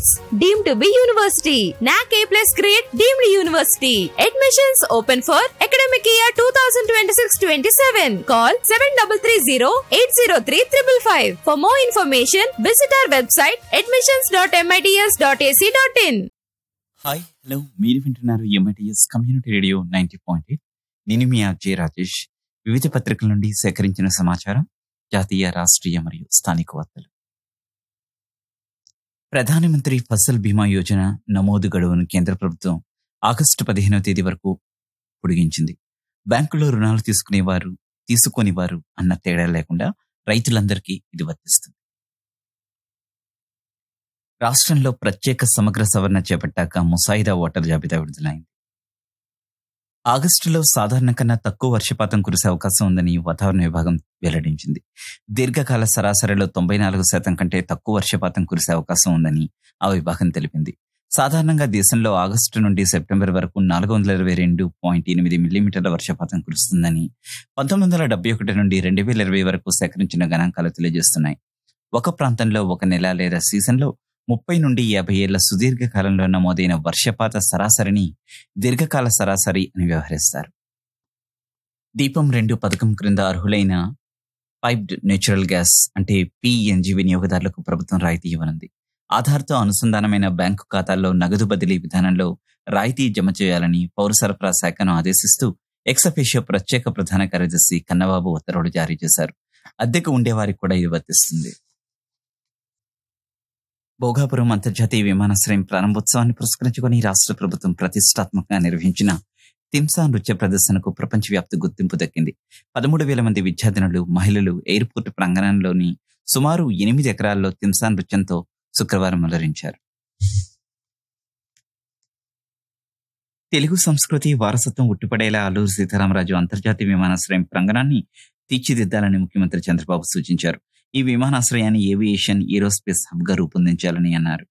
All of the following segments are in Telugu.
MITS deemed to be university. NAC A plus grade deemed university. Admissions open for academic year 2026-27. Call 7330-803-555. For more information, visit our website admissions.mits.ac.in. Hi hello మీరు వింటున్నారు M I T S community radio ninety point eight నేను మీ అజయ్ రాజేష్ వివిధ పత్రికల నుండి సేకరించిన సమాచారం జాతీయ రాష్ట్రీయ మరియు స్థానిక వార్తలు ప్రధానమంత్రి ఫసల్ బీమా యోజన నమోదు గడువును కేంద్ర ప్రభుత్వం ఆగస్టు పదిహేనవ తేదీ వరకు పొడిగించింది బ్యాంకులో రుణాలు తీసుకునేవారు తీసుకొని వారు అన్న తేడా లేకుండా రైతులందరికీ ఇది వర్తిస్తుంది రాష్ట్రంలో ప్రత్యేక సమగ్ర సవరణ చేపట్టాక ముసాయిదా ఓటర్ జాబితా విడుదలైంది ఆగస్టులో సాధారణ కన్నా తక్కువ వర్షపాతం కురిసే అవకాశం ఉందని వాతావరణ విభాగం వెల్లడించింది దీర్ఘకాల సరాసరిలో తొంభై నాలుగు శాతం కంటే తక్కువ వర్షపాతం కురిసే అవకాశం ఉందని ఆ విభాగం తెలిపింది సాధారణంగా దేశంలో ఆగస్టు నుండి సెప్టెంబర్ వరకు నాలుగు వందల ఇరవై రెండు పాయింట్ ఎనిమిది మిల్లీమీటర్ల వర్షపాతం కురుస్తుందని పంతొమ్మిది వందల డెబ్బై ఒకటి నుండి రెండు వేల ఇరవై వరకు సేకరించిన గణాంకాలు తెలియజేస్తున్నాయి ఒక ప్రాంతంలో ఒక నెల లేదా సీజన్లో ముప్పై నుండి యాభై ఏళ్ల సుదీర్ఘ కాలంలో నమోదైన వర్షపాత సరాసరిని దీర్ఘకాల సరాసరి అని వ్యవహరిస్తారు దీపం రెండు పథకం క్రింద అర్హులైన పైప్డ్ నేచురల్ గ్యాస్ అంటే పిఎన్జి వినియోగదారులకు ప్రభుత్వం రాయితీ ఇవ్వనుంది ఆధార్తో అనుసంధానమైన బ్యాంకు ఖాతాల్లో నగదు బదిలీ విధానంలో రాయితీ జమ చేయాలని పౌర సరఫరా శాఖను ఆదేశిస్తూ ఎక్సఫేషియో ప్రత్యేక ప్రధాన కార్యదర్శి కన్నబాబు ఉత్తర్వులు జారీ చేశారు అద్దెకు ఉండేవారికి కూడా ఇది వర్తిస్తుంది భోగాపురం అంతర్జాతీయ విమానాశ్రయం ప్రారంభోత్సవాన్ని పురస్కరించుకొని రాష్ట్ర ప్రభుత్వం ప్రతిష్టాత్మకంగా నిర్వహించిన తింసా నృత్య ప్రదర్శనకు ప్రపంచవ్యాప్త గుర్తింపు దక్కింది పదమూడు వేల మంది విద్యార్థినులు మహిళలు ఎయిర్పోర్ట్ ప్రాంగణంలోని సుమారు ఎనిమిది ఎకరాల్లో తింసా నృత్యంతో శుక్రవారం అలరించారు తెలుగు సంస్కృతి వారసత్వం ఉట్టిపడేలా అల్లూరు సీతారామరాజు అంతర్జాతీయ విమానాశ్రయం ప్రాంగణాన్ని తీర్చిదిద్దాలని ముఖ్యమంత్రి చంద్రబాబు సూచించారు ఈ విమానాశ్రయాన్ని ఏవియేషన్ ఏరోస్పేస్ హబ్ గా రూపొందించాలని అన్నారు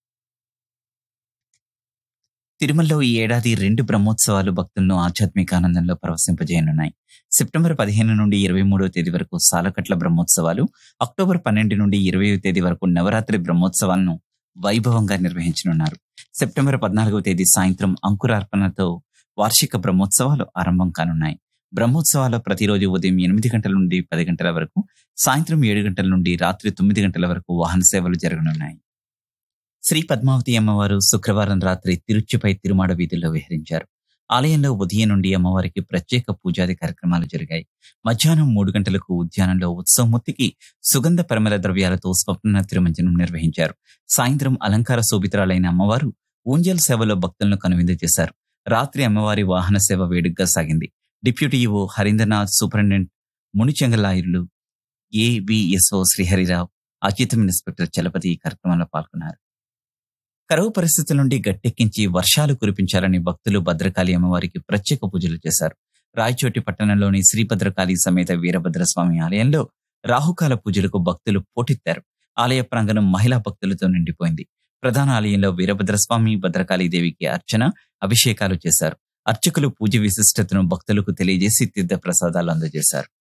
తిరుమలలో ఈ ఏడాది రెండు బ్రహ్మోత్సవాలు భక్తులను ఆధ్యాత్మిక ఆనందంలో ప్రవశింపజేయనున్నాయి సెప్టెంబర్ పదిహేను నుండి ఇరవై మూడవ తేదీ వరకు సాలకట్ల బ్రహ్మోత్సవాలు అక్టోబర్ పన్నెండు నుండి ఇరవై తేదీ వరకు నవరాత్రి బ్రహ్మోత్సవాలను వైభవంగా నిర్వహించనున్నారు సెప్టెంబర్ పద్నాలుగవ తేదీ సాయంత్రం అంకురార్పణతో వార్షిక బ్రహ్మోత్సవాలు ఆరంభం కానున్నాయి బ్రహ్మోత్సవాల్లో ప్రతిరోజు ఉదయం ఎనిమిది గంటల నుండి పది గంటల వరకు సాయంత్రం ఏడు గంటల నుండి రాత్రి తొమ్మిది గంటల వరకు వాహన సేవలు జరగనున్నాయి శ్రీ పద్మావతి అమ్మవారు శుక్రవారం రాత్రి తిరుచిపై తిరుమాడ వీధుల్లో విహరించారు ఆలయంలో ఉదయం నుండి అమ్మవారికి ప్రత్యేక పూజాది కార్యక్రమాలు జరిగాయి మధ్యాహ్నం మూడు గంటలకు ఉద్యానంలో ఉత్సవమూర్తికి సుగంధ పరిమళ ద్రవ్యాలతో స్వప్న తిరుమంజనం నిర్వహించారు సాయంత్రం అలంకార శోభితురాలైన అమ్మవారు ఊంజల్ సేవలో భక్తులను కనువిందు చేశారు రాత్రి అమ్మవారి వాహన సేవ వేడుకగా సాగింది డిప్యూటీ ఈవో హరీంద్రనాథ్ సూపరింటెండెంట్ మునిచెంగలాయులు ఏవిఎస్ఓ శ్రీహరిరావు అత్యుత్తమ ఇన్స్పెక్టర్ చలపతి ఈ కార్యక్రమంలో పాల్గొన్నారు కరువు పరిస్థితుల నుండి గట్టెక్కించి వర్షాలు కురిపించాలని భక్తులు భద్రకాళి అమ్మవారికి ప్రత్యేక పూజలు చేశారు రాయచోటి పట్టణంలోని శ్రీ భద్రకాళి సమేత వీరభద్రస్వామి ఆలయంలో రాహుకాల పూజలకు భక్తులు పోటెత్తారు ఆలయ ప్రాంగణం మహిళా భక్తులతో నిండిపోయింది ప్రధాన ఆలయంలో వీరభద్రస్వామి భద్రకాళి దేవికి అర్చన అభిషేకాలు చేశారు అర్చకులు పూజ విశిష్టతను భక్తులకు తెలియజేసి తీర్థ ప్రసాదాలు అందజేశారు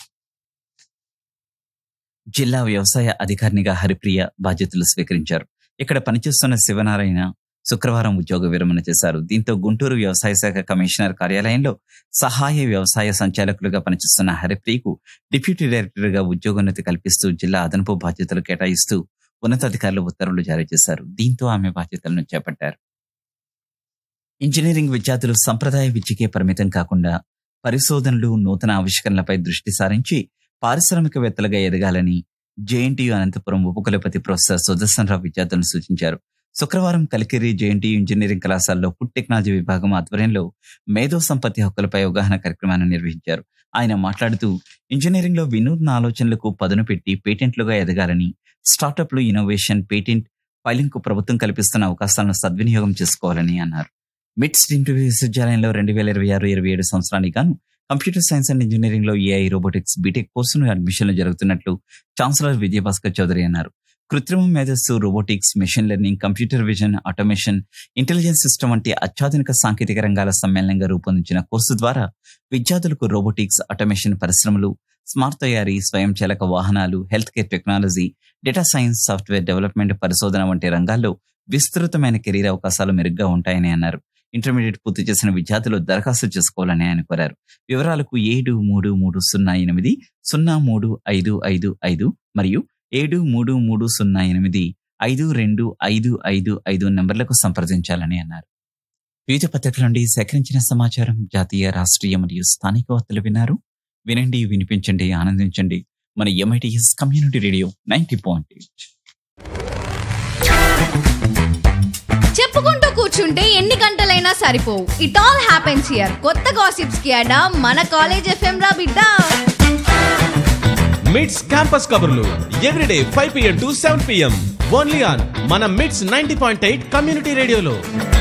జిల్లా వ్యవసాయ అధికారినిగా హరిప్రియ బాధ్యతలు స్వీకరించారు ఇక్కడ పనిచేస్తున్న శివనారాయణ శుక్రవారం ఉద్యోగ విరమణ చేశారు దీంతో గుంటూరు వ్యవసాయ శాఖ కమిషనర్ కార్యాలయంలో సహాయ వ్యవసాయ సంచాలకులుగా పనిచేస్తున్న హరిప్రియకు డిప్యూటీ డైరెక్టర్ గా ఉద్యోగోన్నతి కల్పిస్తూ జిల్లా అదనపు బాధ్యతలు కేటాయిస్తూ ఉన్నతాధికారులు ఉత్తర్వులు జారీ చేశారు దీంతో ఆమె బాధ్యతలను చేపట్టారు ఇంజనీరింగ్ విద్యార్థులు సంప్రదాయ విద్యకే పరిమితం కాకుండా పరిశోధనలు నూతన ఆవిష్కరణలపై దృష్టి సారించి పారిశ్రామికవేత్తలుగా ఎదగాలని జేఎన్టీయు అనంతపురం ఉపకులపతి ప్రొఫెసర్ సుదర్శన్ రావు విద్యార్థులను సూచించారు శుక్రవారం కలికిరి జేఎన్టీయు ఇంజనీరింగ్ కళాశాలలో ఫుడ్ టెక్నాలజీ విభాగం ఆధ్వర్యంలో మేధో సంపత్తి హక్కులపై అవగాహన కార్యక్రమాన్ని నిర్వహించారు ఆయన మాట్లాడుతూ ఇంజనీరింగ్ లో వినూత్న ఆలోచనలకు పదును పెట్టి పేటెంట్లుగా ఎదగాలని స్టార్టప్లు ఇన్నోవేషన్ పేటెంట్ ఫైలింగ్ కు ప్రభుత్వం కల్పిస్తున్న అవకాశాలను సద్వినియోగం చేసుకోవాలని అన్నారు మిట్స్ డీమ్డ్ విశ్వవిద్యాలయంలో రెండు వేల ఇరవై ఆరు ఇరవై ఏడు సంవత్సరానికి గాను కంప్యూటర్ సైన్స్ అండ్ ఇంజనీరింగ్ లో ఏఐ రోబోటిక్స్ బీటెక్ కోర్సును అడ్మిషన్లు జరుగుతున్నట్లు ఛాన్సలర్ విజయభాస్కర్ చౌదరి అన్నారు కృత్రిమ మేధస్సు robotics machine learning computer vision automation intelligence system వంటి అత్యాధునిక సాంకేతిక రంగాల సమ్మేళనంగా రూపొందించిన కోర్సు ద్వారా విద్యార్థులకు రోబోటిక్స్ ఆటోమేషన్ పరిశ్రమలు స్మార్ట్ తయారీ స్వయంచాలక వాహనాలు health care technology data science software development పరిశోధన వంటి రంగాల్లో విస్తృతమైన కెరీర్ అవకాశాలు మెరుగ్గా ఉంటాయని అన్నారు ఇంటర్మీడియట్ పూర్తి చేసిన విద్యార్థులు దరఖాస్తు చేసుకోవాలని ఆయన కోరారు వివరాలకు ఏడు మూడు మూడు సున్నా ఎనిమిది సున్నా మూడు ఐదు ఐదు ఐదు మరియు ఏడు మూడు మూడు సున్నా ఎనిమిది ఐదు రెండు ఐదు ఐదు ఐదు నెంబర్లకు సంప్రదించాలని అన్నారు వివిధ పత్రికల నుండి సేకరించిన సమాచారం జాతీయ రాష్ట్రీయ మరియు స్థానిక వార్తలు విన్నారు వినండి వినిపించండి ఆనందించండి మన MITS community radio ninety point చెప్పుకుంటూ కూర్చుంటే ఎన్ని గంటలైనా సరిపోవు ఇట్ ఆల్ హ్యాపెన్స్ హియర్ కొత్త గాసిప్స్ కి అడా మన కాలేజ్ ఎఫ్ఎం రా బిడ్డ మిడ్స్ క్యాంపస్ కబుర్లు everyday five PM to seven PM only on మన MITS ninety point eight community రేడియోలో